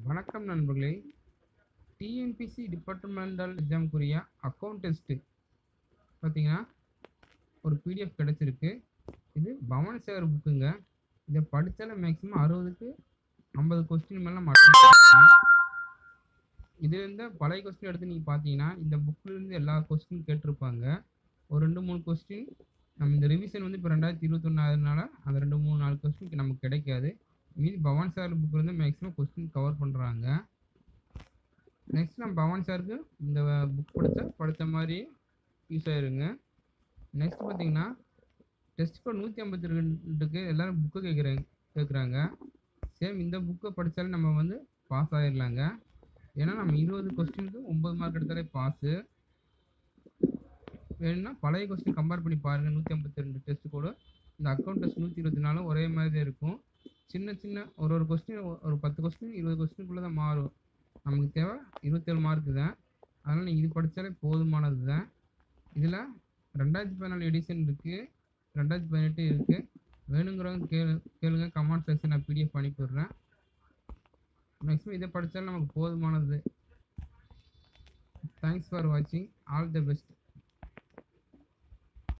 வணக்கம் நண்பர்களே TNPSC departmental எக்ஸாமுக்குரிய அக்கௌண்ட் டெஸ்ட்டு பார்த்தீங்கன்னா ஒரு பிடிஎஃப் கிடச்சிருக்கு இது பவன் சேகர் புக்குங்க இதை படித்தாலே மேக்ஸிமம் அறுபதுக்கு ஐம்பது கொஸ்டின் மேலே மட்டும் இதுல இருந்த பழைய கொஸ்டின் எடுத்து நீங்கள் பார்த்தீங்கன்னா இந்த புக்கில் இருந்து எல்லா கொஸ்டின் கேட்டிருப்பாங்க ஒரு ரெண்டு மூணு கொஸ்டின் நம்ம இந்த ரிவிஷன் வந்து இப்போ ரெண்டாயிரத்தி இருபத்தொன்னு ஆகுதுனால அந்த ரெண்டு மூணு நாலு கொஸ்டின் நமக்கு கிடைக்காது மீதி பவான் சார் புக்கில் இருந்து மேக்ஸிமம் கொஸ்டின் கவர் பண்ணுறாங்க நெக்ஸ்ட் நம்ம பவான் சாருக்கு இந்த புக் படித்தா படித்த மாதிரி யூஸ் ஆயிருங்க நெக்ஸ்ட் பார்த்தீங்கன்னா டெஸ்ட் இப்போ நூற்றி ஐம்பத்தி ரெண்டுக்கு எல்லோரும் புக்கு கேட்குறாங்க கேட்குறாங்க சேம் இந்த புக்கை படித்தாலே நம்ம வந்து பாஸ் ஆகிடலாங்க ஏன்னா நம்ம இருபது கொஸ்டினுக்கு ஒம்பது மார்க் எடுத்தாலே பாஸு வேணும்னா பழைய கொஸ்டின் கம்பேர் பண்ணி பாருங்கள் நூற்றி ஐம்பத்தி ரெண்டு டெஸ்ட் கூட இந்த அக்கௌண்ட் டெஸ்ட் நூற்றி இருபத்தி நாலும் ஒரே மாதிரி தான் இருக்கும் சின்ன சின்ன ஒரு ஒரு கொஸ்டின் ஒரு பத்து கொஸ்டின் இருபது கொஸ்டினுக்குள்ளே தான் மாறும் நமக்கு தேவை இருபத்தேழு மார்க்கு தான் அதனால் நீங்கள் இது படித்தாலே போதுமானது தான் இதில் ரெண்டாயிரத்தி பதினாலு எடிஷன் இருக்குது ரெண்டாயிரத்தி பதினெட்டு இருக்குது வேணுங்கிறவங்க கேளு கேளுங்க கமெண்ட் செக்ஷன் நான் பிடிஎஃப் அனுப்பிடுறேன் மேக்ஸிமம் இதை படித்தாலும் நமக்கு போதுமானது தேங்க்ஸ் ஃபார் வாட்சிங் ஆல் தி பெஸ்ட்